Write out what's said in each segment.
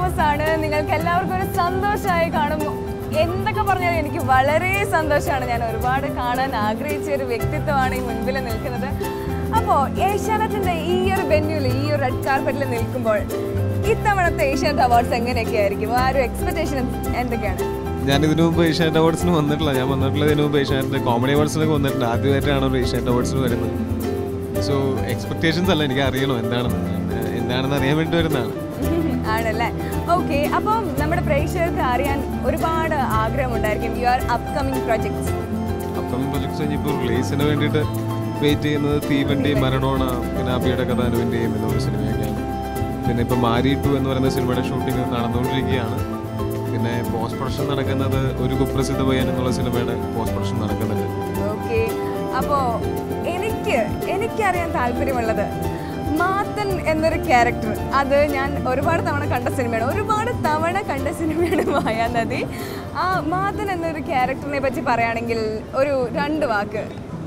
Christmas ആണ് നിങ്ങൾക്ക് എല്ലാവർക്കും ഒരു സന്തോഷമായി കാണുമ്പോൾ എന്തൊക്കെ പറഞ്ഞാലും എനിക്ക് വളരെ സന്തോഷമാണ് ഞാൻ ഒരുപാട് കാണാൻ ആഗ്രഹിച്ച ഒരു വ്യക്തിത്വമാണ് ഈ മുൻപിൽ നിൽക്കുന്നത് അപ്പോൾ ഏഷ്യാനെറ്റിൻ്റെ ഈ ഒരു വെന്യൂല് ഈ ഒരു റെഡ് കാർപ്പറ്റിൽ നിൽക്കുമ്പോൾ ഇത്തവണത്തെ ഏഷ്യാനെറ്റ് അവാർഡ്സ് എങ്ങനെയൊക്കെ ആയിരിക്കും ആ ഒരു എക്സ്പെക്ടേഷൻ എന്തൊക്കെയാണ് ഞാൻ ഇതിനു മുമ്പ് ഏഷ്യാനെറ്റ് അവാർഡ്സിന് വന്നിട്ടില്ല ഞാൻ വന്നിട്ടുള്ളത് ഇതിനു മുമ്പ് ഏഷ്യാനെറ്റ് കോമഡി അവാർഡ്സിനൊക്കെ വന്നിട്ടുണ്ട് ആദ്യമായിട്ടാണ് ഒരു ഏഷ്യാനെറ്റ് അവാർഡ്സിന് വരുന്നത് സോ എക്സ്പെക്ടേഷൻസ് അല്ല എനിക്ക് അറിയണം എന്താണെന്ന് ഏഹ് എന്താണെന്ന് അറിയാൻ വേണ്ടി വരുന്നതാണ് ആണല്ലേ ഓക്കെ അപ്പം നമ്മുടെ പ്രേക്ഷകർക്ക് അറിയാൻ ഒരുപാട് ആഗ്രഹമുണ്ടായിരിക്കും your upcoming projects upcoming projects കഴിഞ്ഞപ്പോൾ റിലീസിന് വേണ്ടിയിട്ട് വെയിറ്റ് ചെയ്യുന്നത് തീവണ്ടി മരണോണ പിന്നെ അബിയുടെ കഥ അനുവിൻ്റെയും എന്നൊരു സിനിമയൊക്കെയാണ് പിന്നെ ഇപ്പോൾ മാരി ടു എന്ന് പറയുന്ന സിനിമയുടെ ഷൂട്ടിംഗ് നടന്നുകൊണ്ടിരിക്കുകയാണ് പിന്നെ പോസ്റ്റ് പ്രൊഡക്ഷൻ നടക്കുന്നത് ഒരു കുപ്രസിദ്ധ പയ്യൻ എന്നുള്ള സിനിമയുടെ പോസ്റ്റ് പ്രൊഡക്ഷൻ നടക്കുന്നുണ്ട് ഓക്കെ അപ്പോൾ എനിക്ക് എനിക്കറിയാൻ താല്പര്യമുള്ളത് മാത്തൻ എന്നൊരു ക്യാരക്ടർ അത് ഞാൻ ഒരുപാട് തവണ കണ്ട സിനിമയാണ് ഒരുപാട് തവണ കണ്ട സിനിമയാണ് മായാനദി ആ മാത്തൻ എന്നൊരു ക്യാരക്ടറിനെ പറ്റി പറയുകയാണെങ്കിൽ ഒരു രണ്ട് വാക്ക്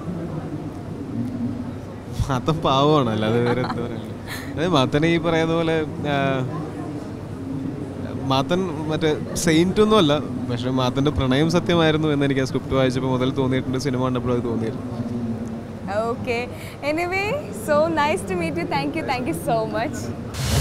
മാത്തൻ പാവമാണ് അല്ലാതെ വേറെ എന്താ പറയുക അതായത് മാത്തനെ ഈ പറയുന്ന പോലെ ആ, മാത്തൻ മറ്റേ സെയിൻറ്റ് ഒന്നും അല്ല പക്ഷെ മാത്തൻ്റെ പ്രണയം സത്യമായിരുന്നു എന്ന് എനിക്ക് ആ സ്ക്രിപ്റ്റ് വായിച്ചപ്പോൾ മുതൽ തോന്നിയിട്ടുണ്ട് സിനിമ കണ്ടപ്പോൾ അത് തോന്നിയിരുന്നു okay anyway so nice to meet you thank you thank you so much